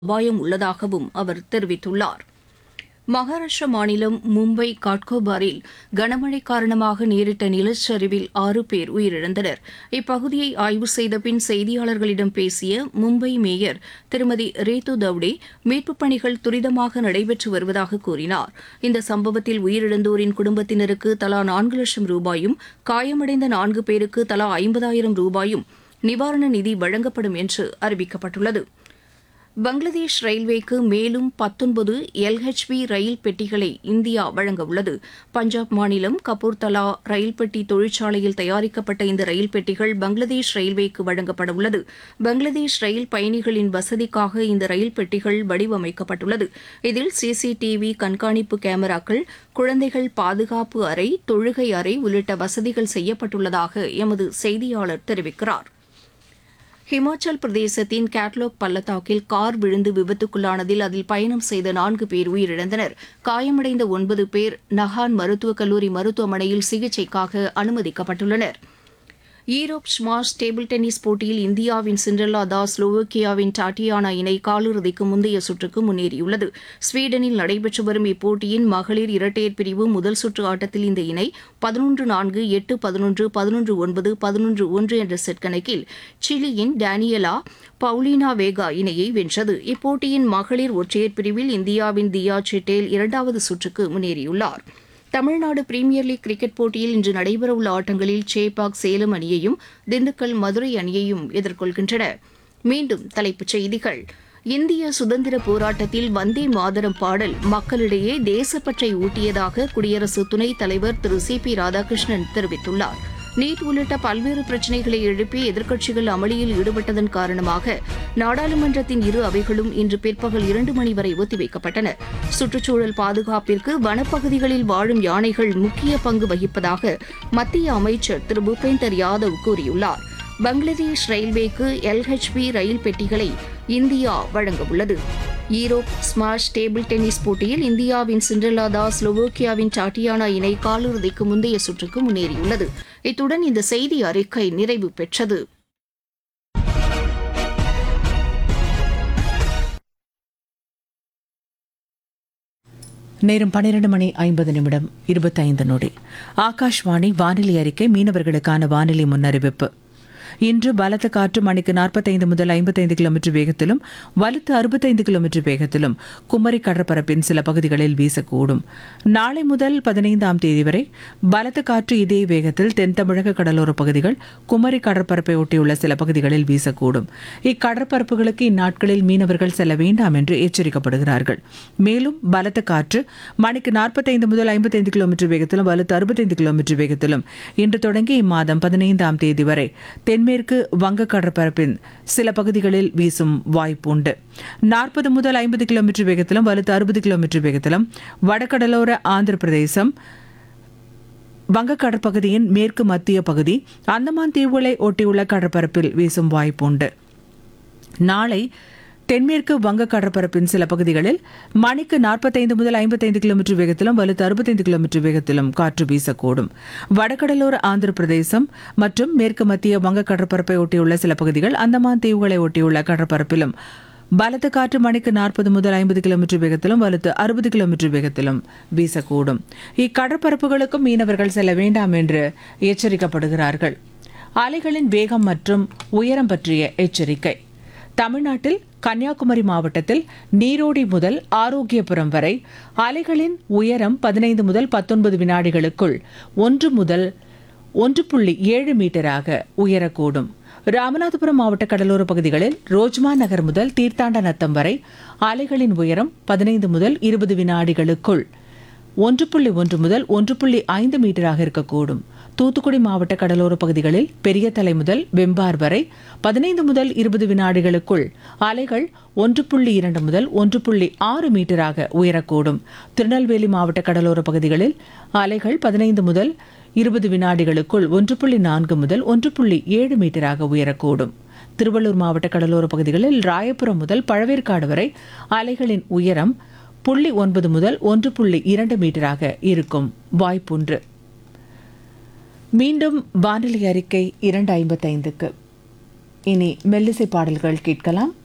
அபாயம் உள்ளதாகவும் அவர் தெரிவித்துள்ளார் மகாராஷ்டிர மாநிலம் மும்பை காட்கோபாரில் கனமழை காரணமாக நேரிட்ட நிலச்சரிவில் ஆறு பேர் உயிரிழந்தனர் இப்பகுதியை ஆய்வு செய்த பின் செய்தியாளர்களிடம் பேசிய மும்பை மேயர் திருமதி ரேது தவ்டே மீட்புப் பணிகள் துரிதமாக நடைபெற்று வருவதாக கூறினார் இந்த சம்பவத்தில் உயிரிழந்தோரின் குடும்பத்தினருக்கு தலா நான்கு லட்சம் ரூபாயும் காயமடைந்த நான்கு பேருக்கு தலா ஐம்பதாயிரம் ரூபாயும் நிவாரண நிதி வழங்கப்படும் என்று அறிவிக்கப்பட்டுள்ளது பங்களாதேஷ் ரயில்வேக்கு மேலும் பத்தொன்பது எல்ஹெச்பி ரயில் பெட்டிகளை இந்தியா வழங்கவுள்ளது பஞ்சாப் மாநிலம் கபூர்தலா ரயில் பெட்டி தொழிற்சாலையில் தயாரிக்கப்பட்ட இந்த ரயில் பெட்டிகள் பங்களாதேஷ் ரயில்வேக்கு வழங்கப்பட உள்ளது பங்களாதேஷ் ரயில் பயணிகளின் வசதிக்காக இந்த ரயில் பெட்டிகள் வடிவமைக்கப்பட்டுள்ளது இதில் சிசிடிவி கண்காணிப்பு கேமராக்கள் குழந்தைகள் பாதுகாப்பு அறை தொழுகை அறை உள்ளிட்ட வசதிகள் செய்யப்பட்டுள்ளதாக எமது செய்தியாளர் தெரிவிக்கிறார் ஹிமாச்சல் பிரதேசத்தின் கேட்லாக் பள்ளத்தாக்கில் கார் விழுந்து விபத்துக்குள்ளானதில் அதில் பயணம் செய்த நான்கு பேர் உயிரிழந்தனர் காயமடைந்த ஒன்பது பேர் நஹான் மருத்துவக் கல்லூரி மருத்துவமனையில் சிகிச்சைக்காக அனுமதிக்கப்பட்டுள்ளனர் ஈரோப் ஸ்மாஷ் டேபிள் டென்னிஸ் போட்டியில் இந்தியாவின் சிண்ட்ரலா தாஸ் ஸ்லோவோக்கியாவின் டாட்டியானா இணை காலிறுதிக்கு முந்தைய சுற்றுக்கு முன்னேறியுள்ளது ஸ்வீடனில் நடைபெற்று வரும் இப்போட்டியின் மகளிர் இரட்டையர் பிரிவு முதல் சுற்று ஆட்டத்தில் இந்த இணை பதினொன்று நான்கு எட்டு பதினொன்று பதினொன்று ஒன்பது பதினொன்று ஒன்று என்ற செட் கணக்கில் சிலியின் டேனியலா பவுலினா வேகா இணையை வென்றது இப்போட்டியின் மகளிர் ஒற்றையர் பிரிவில் இந்தியாவின் தியா சிட்டேல் இரண்டாவது சுற்றுக்கு முன்னேறியுள்ளார் தமிழ்நாடு பிரீமியர் லீக் கிரிக்கெட் போட்டியில் இன்று நடைபெறவுள்ள ஆட்டங்களில் சேப்பாக் சேலம் அணியையும் திண்டுக்கல் மதுரை அணியையும் எதிர்கொள்கின்றன மீண்டும் தலைப்புச் செய்திகள் இந்திய சுதந்திர போராட்டத்தில் வந்தே மாதரம் பாடல் மக்களிடையே தேசப்பற்றை ஊட்டியதாக குடியரசு துணைத் தலைவர் திரு சி பி ராதாகிருஷ்ணன் தெரிவித்துள்ளார் நீட் உள்ளிட்ட பல்வேறு பிரச்சினைகளை எழுப்பி எதிர்க்கட்சிகள் அமளியில் ஈடுபட்டதன் காரணமாக நாடாளுமன்றத்தின் இரு அவைகளும் இன்று பிற்பகல் இரண்டு மணி வரை ஒத்திவைக்கப்பட்டன சுற்றுச்சூழல் பாதுகாப்பிற்கு வனப்பகுதிகளில் வாழும் யானைகள் முக்கிய பங்கு வகிப்பதாக மத்திய அமைச்சர் திரு பூபேந்தர் யாதவ் கூறியுள்ளார் பங்களாதேஷ் ரயில்வேக்கு எல்ஹெச்பி ரயில் பெட்டிகளை இந்தியா வழங்கவுள்ளது ஈரோப் ஸ்மாஷ் டேபிள் டென்னிஸ் போட்டியில் இந்தியாவின் சிண்ட்ரலா தாஸ் ஸ்லோவோக்கியாவின் டாட்டியானா இணை காலிறுதிக்கு முந்தைய சுற்றுக்கு முன்னேறியுள்ளது இத்துடன் இந்த செய்தி அறிக்கை நிறைவு பெற்றது நேரம் பன்னிரண்டு மணி ஐம்பது நிமிடம் இருபத்தைந்து நொடி ஆகாஷ்வாணி வானிலை அறிக்கை மீனவர்களுக்கான வானிலை முன்னறிவிப்பு இன்று பலத்த காற்று மணிக்கு நாற்பத்தைந்து முதல் ஐம்பத்தைந்து கிலோமீட்டர் வேகத்திலும் வலுத்து அறுபத்தைந்து கிலோமீட்டர் வேகத்திலும் குமரி கடற்பரப்பின் சில பகுதிகளில் வீசக்கூடும் நாளை முதல் பதினைந்தாம் தேதி வரை பலத்த காற்று இதே வேகத்தில் தென் தமிழக கடலோர பகுதிகள் குமரி கடற்பரப்பை ஒட்டியுள்ள சில பகுதிகளில் வீசக்கூடும் இக்கடற்பரப்புகளுக்கு இந்நாட்களில் மீனவர்கள் செல்ல வேண்டாம் என்று எச்சரிக்கப்படுகிறார்கள் மேலும் பலத்த காற்று மணிக்கு நாற்பத்தைந்து முதல் ஐம்பத்தைந்து கிலோமீட்டர் வேகத்திலும் வலுத்து அறுபத்தைந்து கிலோமீட்டர் வேகத்திலும் இன்று தொடங்கி இம்மாதம் பதினைந்தாம் தேதி வரை தென்மேற்கு வங்க கடற்பரப்பின் சில பகுதிகளில் வீசும் வாய்ப்பு உண்டு நாற்பது முதல் ஐம்பது கிலோமீட்டர் வேகத்திலும் வலுத்து அறுபது கிலோமீட்டர் வேகத்திலும் வடகடலோர ஆந்திர பிரதேசம் வங்கக்கடற்பகுதியின் மேற்கு மத்திய பகுதி அந்தமான் தீவுகளை ஒட்டியுள்ள கடற்பரப்பில் வீசும் வாய்ப்பு உண்டு நாளை தென்மேற்கு வங்க கடற்பரப்பின் சில பகுதிகளில் மணிக்கு நாற்பத்தைந்து முதல் ஐம்பத்தைந்து கிலோமீட்டர் வேகத்திலும் வலுத்து அறுபத்தைந்து கிலோமீட்டர் வேகத்திலும் காற்று வீசக்கூடும் வடகடலோர ஆந்திர பிரதேசம் மற்றும் மேற்கு மத்திய வங்க கடற்பரப்பை ஒட்டியுள்ள சில பகுதிகள் அந்தமான் தீவுகளை ஒட்டியுள்ள கடற்பரப்பிலும் பலத்த காற்று மணிக்கு நாற்பது முதல் ஐம்பது கிலோமீட்டர் வேகத்திலும் வலுத்து அறுபது கிலோமீட்டர் வேகத்திலும் வீசக்கூடும் இக்கடற்பரப்புகளுக்கும் மீனவர்கள் செல்ல வேண்டாம் என்று எச்சரிக்கப்படுகிறார்கள் அலைகளின் வேகம் மற்றும் உயரம் பற்றிய எச்சரிக்கை தமிழ்நாட்டில் கன்னியாகுமரி மாவட்டத்தில் நீரோடி முதல் ஆரோக்கியபுரம் வரை அலைகளின் உயரம் பதினைந்து முதல் பத்தொன்பது வினாடிகளுக்குள் ஒன்று முதல் ஒன்று புள்ளி ஏழு மீட்டராக உயரக்கூடும் ராமநாதபுரம் மாவட்ட கடலோர பகுதிகளில் ரோஜ்மா நகர் முதல் தீர்த்தாண்ட நத்தம் வரை அலைகளின் உயரம் பதினைந்து முதல் இருபது வினாடிகளுக்குள் ஒன்று புள்ளி ஒன்று முதல் ஒன்று புள்ளி ஐந்து மீட்டராக இருக்கக்கூடும் தூத்துக்குடி மாவட்ட கடலோர பகுதிகளில் பெரிய தலை முதல் வெம்பார் வரை பதினைந்து முதல் இருபது வினாடிகளுக்குள் அலைகள் ஒன்று புள்ளி இரண்டு முதல் ஒன்று புள்ளி ஆறு மீட்டராக உயரக்கூடும் திருநெல்வேலி மாவட்ட கடலோர பகுதிகளில் அலைகள் பதினைந்து முதல் இருபது வினாடிகளுக்குள் ஒன்று புள்ளி நான்கு முதல் ஒன்று புள்ளி ஏழு மீட்டராக உயரக்கூடும் திருவள்ளூர் மாவட்ட கடலோர பகுதிகளில் ராயபுரம் முதல் பழவேற்காடு வரை அலைகளின் உயரம் புள்ளி ஒன்பது முதல் ஒன்று புள்ளி இரண்டு மீட்டராக இருக்கும் வாய்ப்புண்டு மீண்டும் வானிலை அறிக்கை இரண்டு ஐம்பத்தைந்துக்கு இனி மெல்லிசை பாடல்கள் கேட்கலாம்